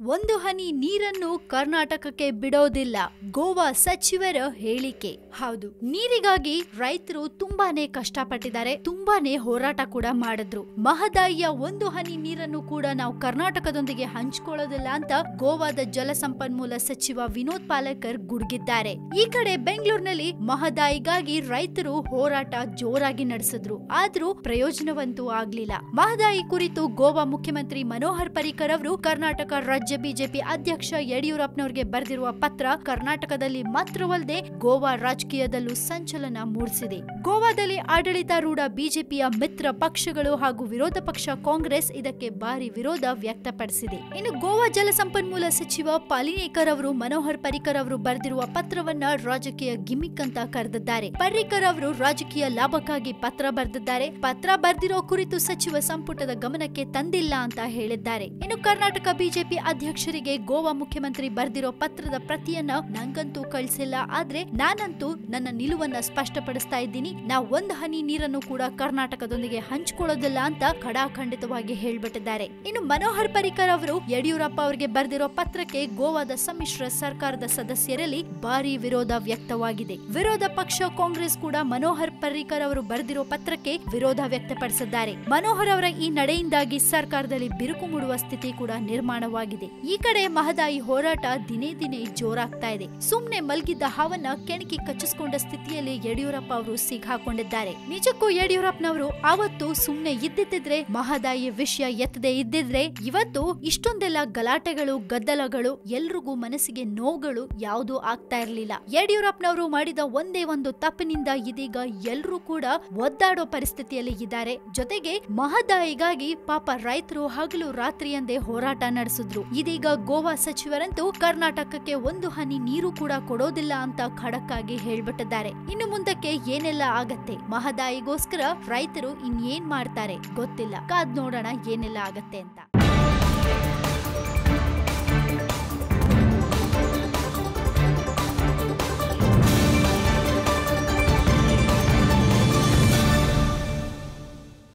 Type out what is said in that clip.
ಒಂದು ಹನಿ ನೀರನ್ನು ಕರ್ನಾಟಕಕ್ಕೆ ಬಿಡೋದಿಲ್ಲ ಗೋವಾ ಸಚಿವರ ಹೇಳಿಕೆ ಹೌದು ನೀರಿಗಾಗಿ ರೈತರು ತುಂಬಾನೇ ಕಷ್ಟಪಟ್ಟಿದ್ದಾರೆ ತುಂಬಾನೇ ಹೋರಾಟ ಕೂಡ ಮಾಡಿದ್ರು ಮಹದಾಯಿಯ ಒಂದು ಹನಿ ನೀರನ್ನು ಕೂಡ ನಾವು ಕರ್ನಾಟಕದೊಂದಿಗೆ ಹಂಚಿಕೊಳ್ಳೋದಿಲ್ಲ ಅಂತ ಗೋವಾದ ಜಲಸಂಪನ್ಮೂಲ ಸಚಿವ ವಿನೋದ್ ಪಾಲೇಕರ್ ಗುಡುಗಿದ್ದಾರೆ ಈ ಕಡೆ ಬೆಂಗಳೂರಿನಲ್ಲಿ ಮಹದಾಯಿಗಾಗಿ ರೈತರು ಹೋರಾಟ ಜೋರಾಗಿ ನಡೆಸಿದ್ರು ಆದ್ರೂ ಪ್ರಯೋಜನವಂತೂ ಆಗ್ಲಿಲ್ಲ ಮಹದಾಯಿ ಕುರಿತು ಗೋವಾ ಮುಖ್ಯಮಂತ್ರಿ ಮನೋಹರ್ ಪರಿಕರ್ ಅವರು ಕರ್ನಾಟಕ ರಾಜ್ಯ ಬಿಜೆಪಿ ಅಧ್ಯಕ್ಷ ಯಡಿಯೂರಪ್ಪನವರಿಗೆ ಬರೆದಿರುವ ಪತ್ರ ಕರ್ನಾಟಕದಲ್ಲಿ ಮಾತ್ರವಲ್ಲದೆ ಗೋವಾ ರಾಜಕೀಯದಲ್ಲೂ ಸಂಚಲನ ಮೂಡಿಸಿದೆ ಗೋವಾದಲ್ಲಿ ಆಡಳಿತಾರೂಢ ಬಿಜೆಪಿಯ ಮಿತ್ರ ಪಕ್ಷಗಳು ಹಾಗೂ ವಿರೋಧ ಪಕ್ಷ ಕಾಂಗ್ರೆಸ್ ಇದಕ್ಕೆ ಭಾರಿ ವಿರೋಧ ವ್ಯಕ್ತಪಡಿಸಿದೆ ಇನ್ನು ಗೋವಾ ಜಲಸಂಪನ್ಮೂಲ ಸಚಿವ ಪಾಲಿನೇಕರ್ ಅವರು ಮನೋಹರ್ ಪರಿಕರ್ ಅವರು ಬರೆದಿರುವ ಪತ್ರವನ್ನ ರಾಜಕೀಯ ಗಿಮಿಕ್ ಅಂತ ಕರೆದಿದ್ದಾರೆ ಪರಿಕರ್ ಅವರು ರಾಜಕೀಯ ಲಾಭಕ್ಕಾಗಿ ಪತ್ರ ಬರೆದಿದ್ದಾರೆ ಪತ್ರ ಬರೆದಿರೋ ಕುರಿತು ಸಚಿವ ಸಂಪುಟದ ಗಮನಕ್ಕೆ ತಂದಿಲ್ಲ ಅಂತ ಹೇಳಿದ್ದಾರೆ ಇನ್ನು ಕರ್ನಾಟಕ ಬಿಜೆಪಿ ಅಧ್ಯಕ್ಷರಿಗೆ ಗೋವಾ ಮುಖ್ಯಮಂತ್ರಿ ಬರೆದಿರೋ ಪತ್ರದ ಪ್ರತಿಯನ್ನ ನಂಗಂತೂ ಕಳಿಸಿಲ್ಲ ಆದ್ರೆ ನಾನಂತೂ ನನ್ನ ನಿಲುವನ್ನ ಸ್ಪಷ್ಟಪಡಿಸ್ತಾ ಇದ್ದೀನಿ ನಾವು ಒಂದು ಹನಿ ನೀರನ್ನು ಕೂಡ ಕರ್ನಾಟಕದೊಂದಿಗೆ ಹಂಚಿಕೊಳ್ಳೋದಿಲ್ಲ ಅಂತ ಖಡಾಖಂಡಿತವಾಗಿ ಹೇಳ್ಬಿಟ್ಟಿದ್ದಾರೆ ಇನ್ನು ಮನೋಹರ್ ಪರಿಕರ್ ಅವರು ಯಡಿಯೂರಪ್ಪ ಅವರಿಗೆ ಬರೆದಿರೋ ಪತ್ರಕ್ಕೆ ಗೋವಾದ ಸಮ್ಮಿಶ್ರ ಸರ್ಕಾರದ ಸದಸ್ಯರಲ್ಲಿ ಭಾರಿ ವಿರೋಧ ವ್ಯಕ್ತವಾಗಿದೆ ವಿರೋಧ ಪಕ್ಷ ಕಾಂಗ್ರೆಸ್ ಕೂಡ ಮನೋಹರ್ ಪರಿಕರ್ ಅವರು ಬರೆದಿರೋ ಪತ್ರಕ್ಕೆ ವಿರೋಧ ವ್ಯಕ್ತಪಡಿಸಿದ್ದಾರೆ ಮನೋಹರ್ ಅವರ ಈ ನಡೆಯಿಂದಾಗಿ ಸರ್ಕಾರದಲ್ಲಿ ಬಿರುಕು ಮೂಡುವ ಸ್ಥಿತಿ ಕೂಡ ನಿರ್ಮಾಣವಾಗಿದೆ ಈ ಕಡೆ ಮಹದಾಯಿ ಹೋರಾಟ ದಿನೇ ದಿನೇ ಜೋರಾಗ್ತಾ ಇದೆ ಸುಮ್ನೆ ಮಲಗಿದ್ದ ಹಾವನ್ನ ಕೆಣಕಿ ಕಚ್ಚಿಸಿಕೊಂಡ ಸ್ಥಿತಿಯಲ್ಲಿ ಯಡಿಯೂರಪ್ಪ ಅವರು ಸಿಕ್ಕಾಕೊಂಡಿದ್ದಾರೆ ನಿಜಕ್ಕೂ ಯಡಿಯೂರಪ್ಪನವರು ಅವತ್ತು ಸುಮ್ನೆ ಇದ್ದಿದ್ರೆ ಮಹದಾಯಿ ವಿಷಯ ಎತ್ತದೇ ಇದ್ದಿದ್ರೆ ಇವತ್ತು ಇಷ್ಟೊಂದೆಲ್ಲ ಗಲಾಟೆಗಳು ಗದ್ದಲಗಳು ಎಲ್ರಿಗೂ ಮನಸ್ಸಿಗೆ ನೋವುಗಳು ಯಾವುದೂ ಆಗ್ತಾ ಇರಲಿಲ್ಲ ಯಡಿಯೂರಪ್ಪನವರು ಮಾಡಿದ ಒಂದೇ ಒಂದು ತಪ್ಪಿನಿಂದ ಇದೀಗ ಎಲ್ರೂ ಕೂಡ ಒದ್ದಾಡೋ ಪರಿಸ್ಥಿತಿಯಲ್ಲಿ ಇದ್ದಾರೆ ಜೊತೆಗೆ ಮಹದಾಯಿಗಾಗಿ ಪಾಪ ರೈತರು ಹಗಲು ರಾತ್ರಿ ಎಂದೇ ಹೋರಾಟ ನಡೆಸಿದ್ರು ಇದೀಗ ಗೋವಾ ಸಚಿವರಂತೂ ಕರ್ನಾಟಕಕ್ಕೆ ಒಂದು ಹನಿ ನೀರು ಕೂಡ ಕೊಡೋದಿಲ್ಲ ಅಂತ ಖಡಕ್ ಆಗಿ ಹೇಳ್ಬಿಟ್ಟಿದ್ದಾರೆ ಇನ್ನು ಮುಂದಕ್ಕೆ ಏನೆಲ್ಲ ಆಗತ್ತೆ ಮಹದಾಯಿಗೋಸ್ಕರ ರೈತರು ಇನ್ನೇನ್ ಮಾಡ್ತಾರೆ ಗೊತ್ತಿಲ್ಲ ಕಾದ್ ನೋಡೋಣ ಏನೆಲ್ಲ ಆಗತ್ತೆ ಅಂತ